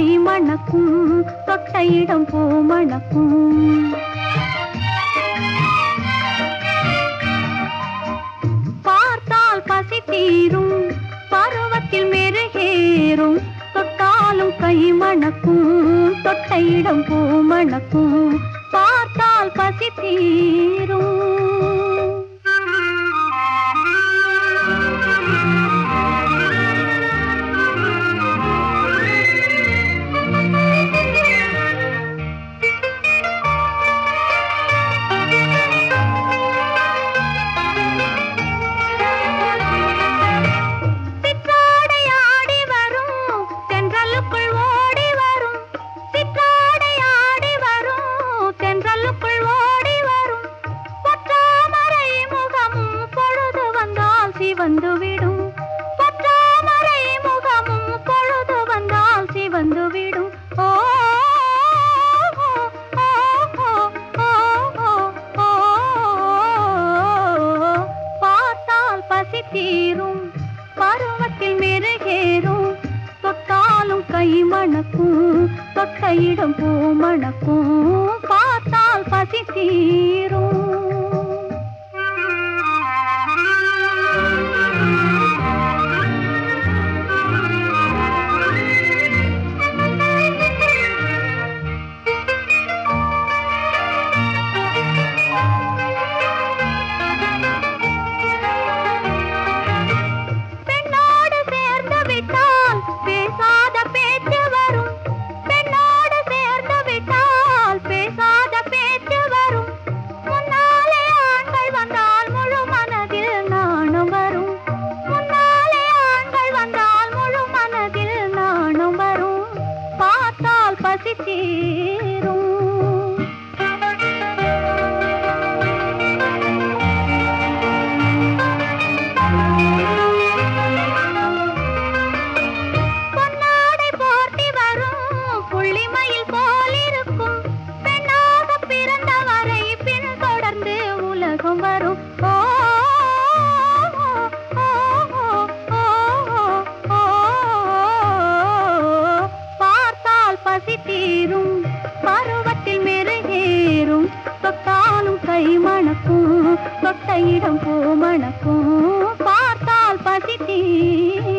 கை மணக்கும் தொட்ட இடம் பூ மணக்கும் பார்த்தால் பசி தீரும் பருவத்தில் மெருகேறும் தொட்டாலும் கை மணக்கும் தொட்ட இடம் பூ மணக்கும் பார்த்தால் பசி தீரும் சிற்றாடை ஆடி வரும் தென்றலுக்குள் ஓடி வரும் சிற்றாடை ஆடி வரும் தென்றலுக்குள் ஓடி வரும் பொற்றாமரை முகமும் பொழுது வந்தால் சிவந்து விடும் பொற்றாமரை முகமும் பொழுது வந்தால் சிவந்து விடும் ஓ ஓ, ஓ, ஓ, ஓ, ஓ, ஓ. பார்த்தால் பசி தீரும் பருவத்தில் மெருகேறும் தொட்டாலும் கை மணக்கும் தொட்ட இடம் பூ மணக்கும் பார்த்தால் பசி தீரும் பெண்ணோடு சேர்ந்து விட்டால் பேசாத பேச்சு வரும் பெண்ணோடு சேர்ந்து விட்டால் பேசாத பேச்சு வரும் முன்னாலே ஆண்கள் வந்தால் முழு மனதில் நாணம் வரும் முன்னாலே ஆண்கள் வந்தால் முழு மனதில் நாணம் வரும் பார்த்தால் பசி தீரும் பொன்னாடை போர்த்தி வரும் புள்ளிமயில் போல் இருக்கும் பெண்ணாக பிறந்தவரை பின் தொடர்ந்து உலகம் வரும் ஓ, ஓ, ஓ, ஓ, ஓ, பார்த்தால் பசி தீரும் பருவத்தில் மெருகேறும் தொட்டாலும் கை மணக்கும் தொட்ட இடம் பூ மணக்கும் பார்த்தால் பசி தீரும்